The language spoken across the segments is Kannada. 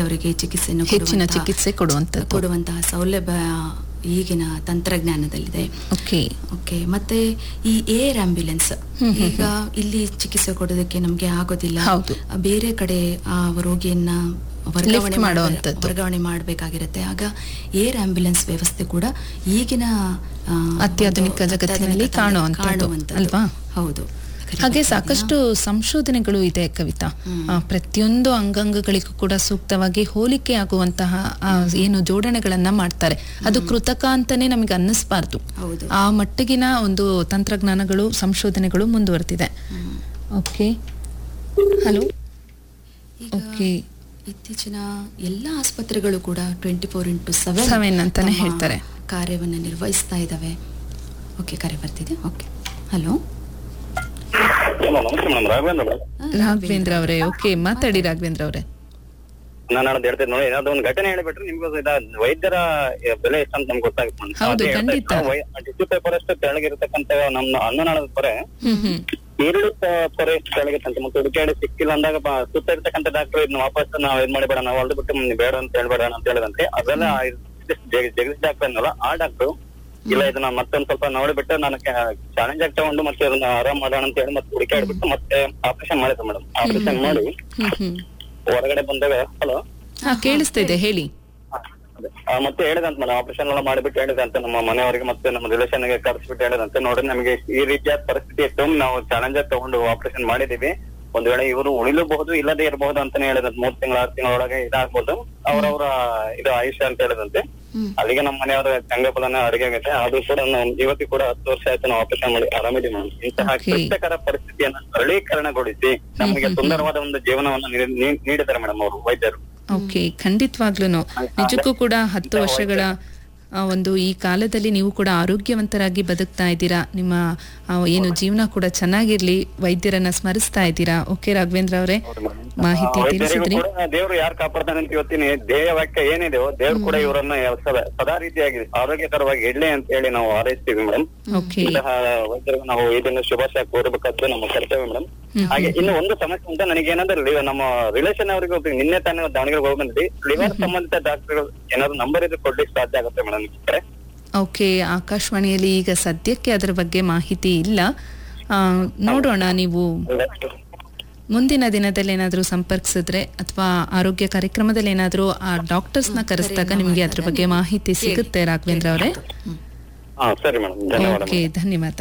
ಅವರಿಗೆ ಚಿಕಿತ್ಸೆಯನ್ನು ಹೆಚ್ಚಿನ ಕೊಡುವಂತಹ- ಚಿಕಿತ್ಸೆ ಕೊಡುವಂಥದ್ದು ಕೊಡುವಂತಹ ಸೌಲಭ್ಯ ಈಗಿನ ತಂತ್ರಜ್ಞಾನದಲ್ಲಿದೆ ಓಕೆ ಓಕೆ ಮತ್ತೆ ಈ ಏರ್ ಆಂಬ್ಯುಲೆನ್ಸ್ ಈಗ ಇಲ್ಲಿ ಚಿಕಿತ್ಸೆ ಕೊಡೋದಕ್ಕೆ ನಮ್ಗೆ ಆಗೋದಿಲ್ಲ ಹೌದು. ಬೇರೆ ಕಡೆ ಆ ರೋಗಿಯನ್ನ ವರ್ಗಾವಣೆ Lift ಮಾಡ್ಬೇ- ಮಾಡುವಂಥದ್ದು. ವರ್ಗಾವಣೆ ಮಾಡಬೇಕಾಗಿರುತ್ತೆ ಆಗ ಏರ್ ಆಂಬ್ಯುಲೆನ್ಸ್ ವ್ಯವಸ್ಥೆ ಕೂಡ ಈಗಿನ ಆ, ಅತ್ಯಾಧುನಿಕ ಒಂದು ಜಗತ್ತಿನಲ್ಲಿ ಅತ್ಯಾಧುನಿಕ ಕಾಣುವಂಥದ್ದು, ಕಾಣುವಂಥದ್ದು. ಅಲ್ವಾ? ಹೌದು ಹಾಗೆ ಸಾಕಷ್ಟು ಸಂಶೋಧನೆಗಳು ಇದೆ ಕವಿತಾ ಆ, ಪ್ರತಿಯೊಂದು ಅಂಗಾಂಗಗಳಿಗೂ ಕೂಡ ಸೂಕ್ತವಾಗಿ ಹೋಲಿಕೆ ಆಗುವಂತಹ ಆ, ಏನು ಜೋಡಣೆಗಳನ್ನ ಮಾಡ್ತಾರೆ ಅದು ಕೃತಕ ಅಂತಾನೆ ನಮಗೆ ಅನ್ನಿಸ್ಬಾರ್ದು ಹೌದು ಆ ಮಟ್ಟಿಗಿನ ಒಂದು ತಂತ್ರಜ್ಞಾನಗಳು ಸಂಶೋಧನೆಗಳು ಮುಂದುವರೆದಿದೆ ಓಕೆ ಹಲೋ ಈಗ ಓಕೆ ಇತ್ತೀಚಿನ ಎಲ್ಲ ಆಸ್ಪತ್ರೆಗಳು ಕೂಡ twenty four into seven Seven ಅಂತಾನೆ ಹೇಳ್ತಾರೆ. ಕಾರ್ಯವನ್ನು ನಿರ್ವಹಿಸ್ತಾ ಇದ್ದಾವೆ ಓಕೆ ಕರೆ ಬರ್ತಿದೆ ಓಕೆ ಹಲೋ ಹಲೋ ನಮಸ್ತೆ ಮೇಡಮ್ ರಾಘವೇಂದ್ರ ಮೇಡಮ್ ರಾಘವೇಂದ್ರ ಅವರೇ ಓಕೆ ಮಾತಾಡಿ ರಾಘವೇಂದ್ರ ಅವರೇ ನಾನು ಅದು ಹೇಳ್ತೇನೆ ನೋಡಿ ಏನಾದ್ರು ಒಂದು ಘಟನೆ ಹೇಳಿಬಿಟ್ರೆ ನಿಮ್ಗೂ ಇದ ವೈದ್ಯರ ಬೆಲೆ ಎಷ್ಟು ಅಂತ ನಮ್ಗೆ ಗೊತ್ತಾಗುತ್ತೆ madam. ಹೌದು, ಅದೇ ಹೇಳ್ತಾ ಖಂಡಿತ. ಇದ್ದೆ, ವೈ- ಟಿಶ್ಯೂ ಪೇಪರ್ ಅಷ್ಟು ತೆಳಗಿರ್ತಕ್ಕಂಥ ನಮ್ಮ ಅನ್ನನಾಳದ ಪೊರೆ ಹ್ಮ್ ಹ್ಮ್ ಎರಡು ಪ- ಪೊರೆ ಎಷ್ಟು ತೆಳಗಿತ್ತಂತೆ ಮತ್ತೆ ಹುಡುಕಾಡಿ ಸಿಕ್ಕಿಲ್ಲ ಅಂದಾಗ ಬ- ಸುತ್ತ ಇರ್ತಕ್ಕಂಥ ಡಾಕ್ಟರ್ ಇದನ್ನ ವಾಪಸ್ ನಾವು ಇದ್ ಮಾಡಿಬೇಡ ನಾವು ಅಲ್ದು ಬಿಟ್ಟು ನೀನ್ ಬೇಡ ಅಂತ ಹೇಳ್ಬೇಡ ಅಂತ ಹೇಳಿದಂತೆ ಅದೆಲ್ಲ ಜಗ- ಜಗದೀಶ್ ಡಾಕ್ಟರ್ ಅನ್ನಲ್ಲ ಆ ಡಾಕ್ಟರ್ ಇಲ್ಲ ಇದನ್ನ ಮತ್ತೊಂದ್ ಸ್ವಲ್ಪ ನೋಡಿಬಿಟ್ಟು ನಾನು ಚಾಲೆಂಜ್ ಆಗಿ ತಗೊಂಡು ಮತ್ತೆ ಅದನ್ನ ಆರಾಮ್ ಮಾಡೋಣ ಅಂತ ಹೇಳಿ ಮತ್ತೆ ಹುಡುಕಾಡ್ಬಿಟ್ಟು ಮತ್ತೆ ಆಪರೇಷನ್ ಮಾಡಿದ್ರು ಮೇಡಮ್ ಆಪರೇಷನ್ ಮಾಡಿ ಹ್ಮ್ ಹ್ಮ್ ಹೊರಗಡೆ ಬಂದಾಗ ಹಲೋ ಹಾ ಕೇಳಿಸ್ತಾ ಇದೆ ಹೇಳಿ ಮತ್ತೆ ಹೇಳಿದಂತ ಮೇಡಮ್ ಆಪರೇಷನ್ ಎಲ್ಲ ಮಾಡಿಬಿಟ್ಟು ಹೇಳಿದಂತೆ ನಮ್ಮ ಮನೆಯವರಿಗೆ ಮತ್ತೆ ನಮ್ಮ ರಿಲೇಷನ್ ಗೆ ಕರೆಸ್ಬಿಟ್ಟು ಹೇಳಿದಂತೆ ನೋಡ್ರಿ ನಮಗೆ ಈ ರೀತಿಯ ಪರಿಸ್ಥಿತಿ ಇತ್ತು ನಾವು ಚಾಲೆಂಜ್ ತಗೊಂಡು ಆಪರೇಷನ್ ಮಾಡಿದೀವಿ ಒಂದ್ ವೇಳೆ ಇವರು ಉಳಿಲಬಹುದು ಇಲ್ಲದೆ ಇರಬಹುದು ಅಂತಾನೆ ಹೇಳಿದಂತೆ ಮೂರ್ ತಿಂಗಳ ಆರು ತಿಂಗಳೊಳಗೆ ಇದಾಗ್ಬೋದು ಅವ್ರವ್ರ ಇದು ಆಯುಷ್ಯ ಅಂತ ಹೇಳಿದಂತೆ ಅಲ್ಲಿಗೆ ನಮ್ಮ ಮನೆಯವರ ಗಂಗಾಫಲನ ಅಡುಗೆ ಆಗೈತೆ ಅದು ಕೂಡ ನಾವು ಇವತ್ತಿಗೆ ಕೂಡ ಹತ್ತು ವರ್ಷ ಆಯ್ತು ನಾವು ಆಪರೇಷನ್ ಮಾಡಿ ಆರಾಮಿದ್ದೀವಿ ಮೇಡಮ್ ಇಂತಹ Okay. ಕ್ಲಿಷ್ಟಕರ ಪರಿಸ್ಥಿತಿಯನ್ನ ಸರಳೀಕರಣಗೊಳಿಸಿ ನಮಗೆ ಸುಂದರವಾದ ಒಂದು ಜೀವನವನ್ನು ನೀಡಿ- ನೀ- ನೀಡಿದ್ದಾರೆ ಮೇಡಮ್ ಅವರು ವೈದ್ಯರು ಓಕೆ ಖಂಡಿತವಾಗ್ಲೂ ನಿಜಕ್ಕೂ ಕೂಡ ಹತ್ತು ವರ್ಷಗಳ ಆ, ಒಂದು ಈ ಕಾಲದಲ್ಲಿ ನೀವು ಕೂಡ ಆರೋಗ್ಯವಂತರಾಗಿ ಬದುಕ್ತಾ ಇದ್ದೀರಾ ನಿಮ್ಮ ಆ, ಏನು ಜೀವನ ಕೂಡ ಚೆನ್ನಾಗಿರ್ಲಿ ವೈದ್ಯರನ್ನ ಸ್ಮರಿಸ್ತಾ ಇದ್ದೀರಾ ಓಕೆ ರಾಘವೇಂದ್ರ ಅವರೇ ಮಾಹಿತಿ ವೈದ್ಯರಿಗೂ ತಿಳಿಸಿದ್ರಿ ಕೂಡ ದೇವರು ಯಾರು ಕಾಪಾಡ್ತಾನೆ ಅಂತ ಇವತ್ತಿನ ಧ್ಯೇಯ ವಾಕ್ಯ ಏನಿದೆಯೋ ದೇವ್ರು ಕೂಡ ಇವರನ್ನ ಸದಾ ಸದಾ ರೀತಿಯಾಗಿ ಆರೋಗ್ಯಕರವಾಗಿ ಇಡ್ಲಿ ಅಂತ ಹೇಳಿ ನಾವು ಹಾರೈಸ್ತೀವಿ ಮೇಡಮ್ ಓಕೆ ಇಂತಹ ವೈದ್ಯರಿಗೆ ನಾವು ಇದನ್ನ ಶುಭಾಶಯ ಕೋರಬೇಕಾದ್ದು ನಮ್ಮ ಕರ್ತವ್ಯ ಮೇಡಮ್ ಹ್ಮ್. ಹಾಗೆ ಇನ್ನು ಒಂದು ಸಮಸ್ಯೆ ಅಂತ ನನಗೆ ಏನಂದ್ರೆ ಲಿ- ನಮ್ಮ ರಿಲೇಷನ್ ಅವರಿಗೆ ಒಬ್ರಿಗೆ ನಿನ್ನೆ ತಾನೇ ದಾವಣಗೆರೆಗೆ ಹೋಗಿ ಬಂದ್ವಿ ಲಿವರ್ ಸಂಬಂಧಿತ ಡಾಕ್ಟರ್ ಏನಾದ್ರು ನಂಬರ್ ಇದ್ರೆ ಕೊಡ್ಲಿಕ್ಕೆ ಸಾಧ್ಯ ಆಗುತ್ತೆ ಮೇಡಮ್ ಓಕೆ ಆಕಾಶವಾಣಿಯಲ್ಲಿ ಈಗ ಸದ್ಯಕ್ಕೆ ಅದರ ಬಗ್ಗೆ ಮಾಹಿತಿ ಇಲ್ಲ ಆ, ನೋಡೋಣ ನೀವು ಮುಂದಿನ ದಿನದಲ್ಲಿ ಏನಾದರೂ ಸಂಪರ್ಕಿಸಿದ್ರೆ ಅಥವಾ ಆರೋಗ್ಯ ಕಾರ್ಯಕ್ರಮದಲ್ಲಿ ಏನಾದರೂ ಆ ಡಾಕ್ಟರ್ಸ್ನ ಕರೆಸಿದಾಗ ನಿಮಗೆ ಅದ್ರ ಬಗ್ಗೆ ಮಾಹಿತಿ ಸಿಗುತ್ತೆ ರಾಘವೇಂದ್ರ ಅವರೇ ಹಾ ಸರಿ ಮೇಡಮ್ ಧನ್ಯವಾದ ಓಕೆ ಧನ್ಯವಾದ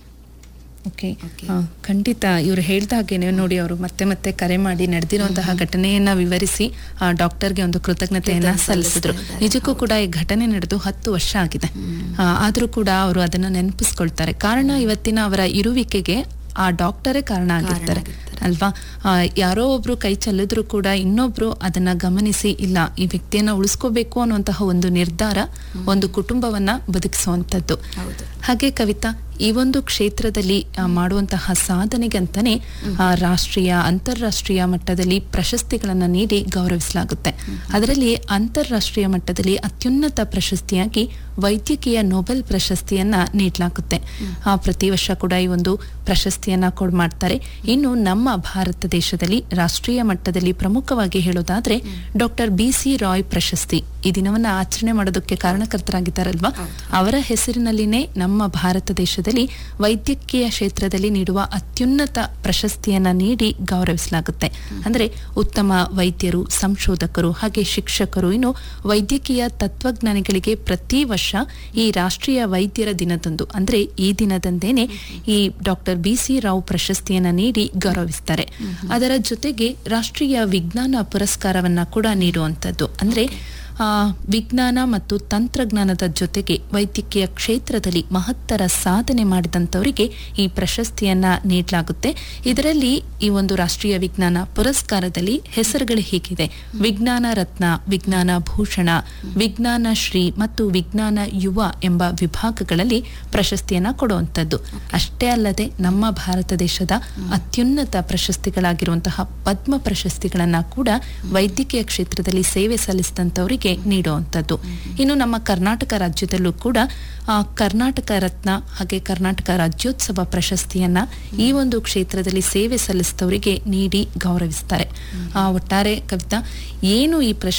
ಓಕೆ Okay. ಆ, ಖಂಡಿತ ಇವ್ರು ಹೇಳ್ದಾಗೇನೆ ನೋಡಿ ಅವರು ಮತ್ತೆ ಮತ್ತೆ ಕರೆ ಮಾಡಿ ನಡೆದಿರುವಂತಹ ಘಟನೆಯನ್ನ ವಿವರಿಸಿ ಆ ಡಾಕ್ಟರ್ಗೆ ಒಂದು ಕೃತಜ್ಞತೆಯನ್ನ ಕೃತಜ್ಞತೆ ಸಲ್ಲಿಸಿದ್ರು ಸಲ್ಲಿಸ್ತಾ ನಿಜಕ್ಕೂ ಕೂಡ ಈ ಘಟನೆ ನಡೆದು ಹತ್ತು ವರ್ಷ ಆಗಿದೆ ಆ, ಆದ್ರೂ ಕೂಡ ಅವರು ಅದನ್ನ ನೆನಪಿಸ್ಕೊಳ್ತಾರೆ ಕಾರಣ ಇವತ್ತಿನ ಅವರ ಇರುವಿಕೆಗೆ ಆ ಡಾಕ್ಟರೇ ಕಾರಣ ಆಗಿರ್ತಾರೆ ಆಗಿರ್ತಾರೆ. ಅಲ್ವಾ ಆ, ಯಾರೋ ಒಬ್ರು ಕೈ ಚೆಲ್ಲಿದ್ರು ಕೂಡ ಇನ್ನೊಬ್ರು ಅದನ್ನ ಗಮನಿಸಿ ಇಲ್ಲ ಈ ವ್ಯಕ್ತಿಯನ್ನ ಉಳಿಸ್ಕೋಬೇಕು ಅನ್ನುವಂತಹ ಒಂದು ನಿರ್ಧಾರ ಒಂದು ಕುಟುಂಬವನ್ನ ಬದುಕಿಸುವಂತದ್ದು ಹೌದು. ಹಾಗೆ ಕವಿತಾ ಈ ಒಂದು ಕ್ಷೇತ್ರದಲ್ಲಿ ಆ, ಮಾಡುವಂತಹ ಸಾಧನೆಗೆ ಅಂತಾನೆ ಆ, ರಾಷ್ಟ್ರೀಯ ಅಂತಾರಾಷ್ಟ್ರೀಯ ಮಟ್ಟದಲ್ಲಿ ಪ್ರಶಸ್ತಿಗಳನ್ನ ನೀಡಿ ಗೌರವಿಸಲಾಗುತ್ತೆ ಅದರಲ್ಲಿ ಅಂತಾರಾಷ್ಟ್ರೀಯ ಮಟ್ಟದಲ್ಲಿ ಅತ್ಯುನ್ನತ ಪ್ರಶಸ್ತಿಯಾಗಿ ವೈದ್ಯಕೀಯ ನೊಬೆಲ್ ಪ್ರಶಸ್ತಿಯನ್ನ ನೀಡಲಾಗುತ್ತೆ ಆ, ಪ್ರತಿ ವರ್ಷ ಕೂಡ ಈ ಒಂದು ಪ್ರಶಸ್ತಿಯನ್ನ ಕೊಡ್ ಮಾಡ್ತಾರೆ ಇನ್ನು ನಮ್ಮ ಭಾರತ ದೇಶದಲ್ಲಿ ರಾಷ್ಟ್ರೀಯ ಮಟ್ಟದಲ್ಲಿ ಪ್ರಮುಖವಾಗಿ ಹೇಳೋದಾದ್ರೆ ಡಾಕ್ಟರ್ ಬಿ ಸಿ ರಾಯ್ ಪ್ರಶಸ್ತಿ ಈ ದಿನವನ್ನ ಆಚರಣೆ ಮಾಡೋದಕ್ಕೆ ಕಾರಣಕರ್ತರಾಗಿದ್ದಾರಲ್ವಾ ಅವರ ಹೆಸರಿನಲ್ಲಿನೇ ನಮ್ಮ ಭಾರತ ದೇಶದಲ್ಲಿ ವೈದ್ಯಕೀಯ ಕ್ಷೇತ್ರದಲ್ಲಿ ನೀಡುವ ಅತ್ಯುನ್ನತ ಪ್ರಶಸ್ತಿಯನ್ನ ನೀಡಿ ಗೌರವಿಸಲಾಗುತ್ತೆ ಅಂದ್ರೆ ಉತ್ತಮ ವೈದ್ಯರು ಸಂಶೋಧಕರು ಹಾಗೆ ಶಿಕ್ಷಕರು ಇನ್ನು ವೈದ್ಯಕೀಯ ತತ್ವಜ್ಞಾನಿಗಳಿಗೆ ಪ್ರತಿ ವರ್ಷ ಈ ರಾಷ್ಟ್ರೀಯ ವೈದ್ಯರ ದಿನದಂದು ಅಂದ್ರೆ ಈ ದಿನದಂದೇನೆ ಈ ಡಾಕ್ಟರ್ ಬಿ ಸಿ ರಾವ್ ಪ್ರಶಸ್ತಿಯನ್ನ ನೀಡಿ ಗೌರವಿಸ್ತಾರೆ ಅದರ ಜೊತೆಗೆ ರಾಷ್ಟ್ರೀಯ ವಿಜ್ಞಾನ ಪುರಸ್ಕಾರವನ್ನ ಕೂಡ ನೀಡುವಂತದ್ದು ಅಂದ್ರೆ ಆ, ವಿಜ್ಞಾನ ಮತ್ತು ತಂತ್ರಜ್ಞಾನದ ಜೊತೆಗೆ ವೈದ್ಯಕೀಯ ಕ್ಷೇತ್ರದಲ್ಲಿ ಮಹತ್ತರ ಸಾಧನೆ ಮಾಡಿದಂಥವರಿಗೆ ಈ ಪ್ರಶಸ್ತಿಯನ್ನ ನೀಡಲಾಗುತ್ತೆ ಇದರಲ್ಲಿ ಈ ಒಂದು ರಾಷ್ಟ್ರೀಯ ವಿಜ್ಞಾನ ಪುರಸ್ಕಾರದಲ್ಲಿ ಹೆಸರುಗಳು ಹೀಗಿದೆ ವಿಜ್ಞಾನ ರತ್ನ ವಿಜ್ಞಾನ ಭೂಷಣ ವಿಜ್ಞಾನ ಶ್ರೀ ಮತ್ತು ವಿಜ್ಞಾನ ಯುವ ಎಂಬ ವಿಭಾಗಗಳಲ್ಲಿ ಪ್ರಶಸ್ತಿಯನ್ನ ಕೊಡುವಂಥದ್ದು ಅಷ್ಟೇ ಅಲ್ಲದೆ ನಮ್ಮ ಭಾರತ ದೇಶದ ಅತ್ಯುನ್ನತ ಪ್ರಶಸ್ತಿಗಳಾಗಿರುವಂತಹ ಪದ್ಮ ಪ್ರಶಸ್ತಿಗಳನ್ನ ಕೂಡ ವೈದ್ಯಕೀಯ ಕ್ಷೇತ್ರದಲ್ಲಿ ಸೇವೆ ಸಲ್ಲಿಸಿದಂಥವರಿಗೆ ನೀಡುವಂಥದ್ದು ಇನ್ನು ನಮ್ಮ ಕರ್ನಾಟಕ ರಾಜ್ಯದಲ್ಲೂ ಕೂಡ ಆ, ಕರ್ನಾಟಕ ರತ್ನ ಹಾಗೆ ಕರ್ನಾಟಕ ರಾಜ್ಯೋತ್ಸವ ಪ್ರಶಸ್ತಿಯನ್ನ ಈ ಒಂದು ಕ್ಷೇತ್ರದಲ್ಲಿ ಸೇವೆ ಸಲ್ಲಿಸಿದವರಿಗೆ ನೀಡಿ ಗೌರವಿಸ್ತಾರೆ ಆ, ಒಟ್ಟಾರೆ ಕವಿತಾ ಏನು ಈ ಪ್ರಶಸ್ತಿ